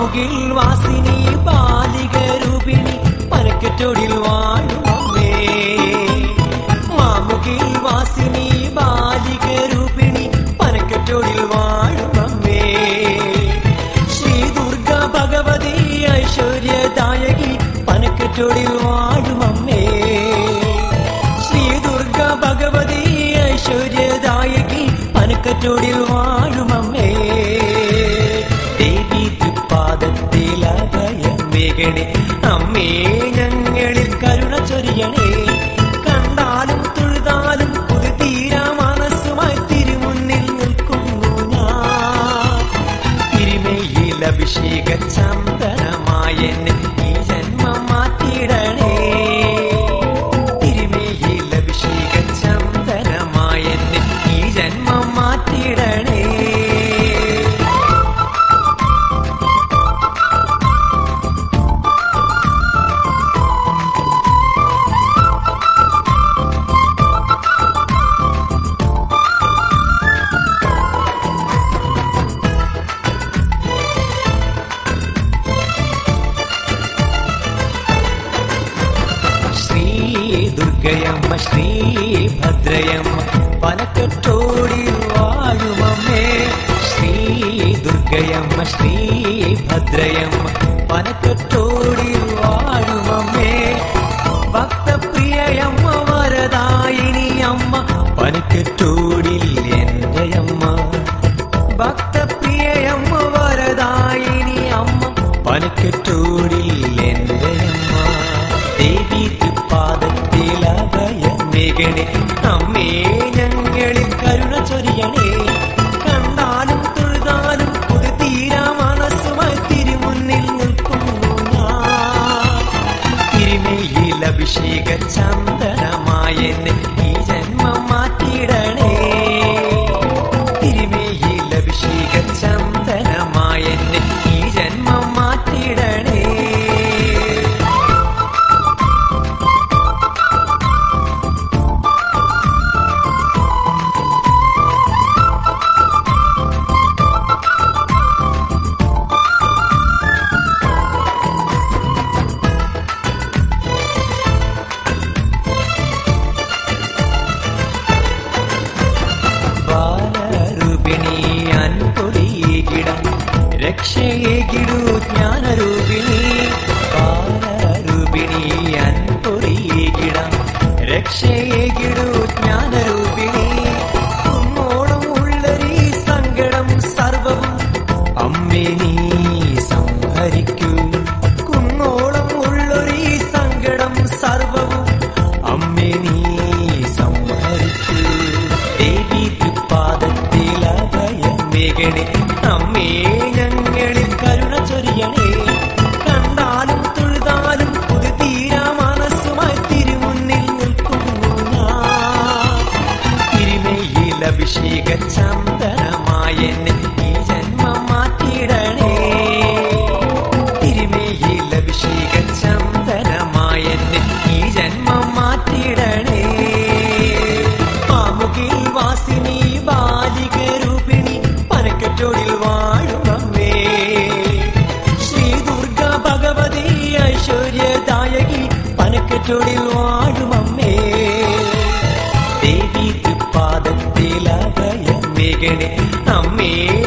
മാമുകിൽ വാസിനി ബാലിക രൂപിണി പനക്കറ്റോടിൽ വാഴും അമ്മേ മാമുകിൽ വാസിനി ബാലിക രൂപിണി പനക്കറ്റോടിൽ വാഴും അമ്മേ ശ്രീ ദുർഗ ഭഗവതി ഐശ്വര്യദായകി പനക്കറ്റോടിൽ വാഴും അമ്മേ ശ്രീ ദുർഗ ഭഗവതി ഐശ്വര്യദായകി പനക്കറ്റോടിൽ വാഴും അമ്മേ ദേവി തൃപ്പാദത്തിൽ അഭയം വേഗണേ അമ്മേ ഞങ്ങളിൽ കരുണ ചൊരിയണേ കണ്ടാലും തൊഴുതാലും പുതുതീരാ മനസ്സുമായി തിരുമുന്നിൽ നിൽക്കുന്നു ഞാൻ തിരുമയിൽ അഭിഷേക ചന്ദനമായ എന്നെ ഈ ജന്മം മാറ്റിയിടണേ തിരുമയിൽ അഭിഷേക ചന്ദനമായ എന്നെ ഈ ജന്മം മാറ്റിയിടണേ ശ്രീ ദുർഗയമ്മ ശ്രീ ഭദ്രയമ്മ പനക്കട്ടോടി വാഴുമമ്മേ ശ്രീ ദുർഗയമ്മ ശ്രീ ഭദ്രയമ്മ പനക്കട്ടോടി വാഴുമമ്മേ ഭക്തപ്രിയയമ്മ വരദായിനി അമ്മ പനക്കട്ടോടിൽ എന്റെ അമ്മ ഭക്തപ്രിയയമ്മ വരദായിനി അമ്മ പനക്കട്ടോടിൽ എന്റെ അമ്മ ദേവി തൃപ്പാദത്തിൽ അഭയം മേകണേ അമ്മേ ഞങ്ങളിൽ കരുണ ചൊരിയണേ കണ്ടാലും തൊഴുതാലും പുതുതീരാ മനസ്സുമായി തിരുമുന്നിൽ നിൽക്കുന്നു ഞാൻ തിരുമയിൽ അഭിഷേക ചന്ദനമായ എന്നെ ഈ ജന്മം മാറ്റിയിടണേ തിരുമയിൽ അഭിഷേക ചന്ദനമായ എന്നെ ഈ ജന്മം മാറ്റിയിടണേ ബാലരൂപിണി അൻപൊടിയിടം രക്ഷയേകിടു ജ്ഞാനരൂപിണി ബാലരൂപിണി അൻപൊടിയിടം രക്ഷയേകിടു ജ്ഞാനരൂപിണി കുന്നോളം ഉള്ളൊരീ സങ്കടം സർവവും അമ്മേ നീ സംഹരിക്കൂ കുന്നോളം ഉള്ളൊരീ സങ്കടം സർവവും അമ്മേ നീ സംഹരിക്കൂ ദേവി തൃപ്പാദത്തിൽ അഭയം മേകണേ അമ്മേ ഞങ്ങളിൽ കരുണ ചൊരിയണേ കണ്ടാലും തൊഴുതാലും പുതുതീരാ മനസ്സുമായി തിരുമുന്നിൽ നിൽക്കുന്നു ഞാൻ തിരുമയിൽ അഭിഷേക ചന്ദനമായ എന്നെ ഈ ജന്മം മാറ്റിയിടണേ തിരുമയിൽ അഭിഷേക ചന്ദനമായ എന്നെ ഈ ജന്മം മാറ്റിയിടണേ മാമുകിൽ വാസിനി ബാലിക രൂപിണി പനക്കറ്റോടിൽ വാഴും അമ്മേ ശ്രീ ദുർഗ ഭഗവതി ഐശ്വര്യദായകി പനക്കറ്റോടിൽ വാഴും അമ്മേ ദേവി തൃപ്പാദത്തിൽ അഭയം മേകണേ അമ്മേ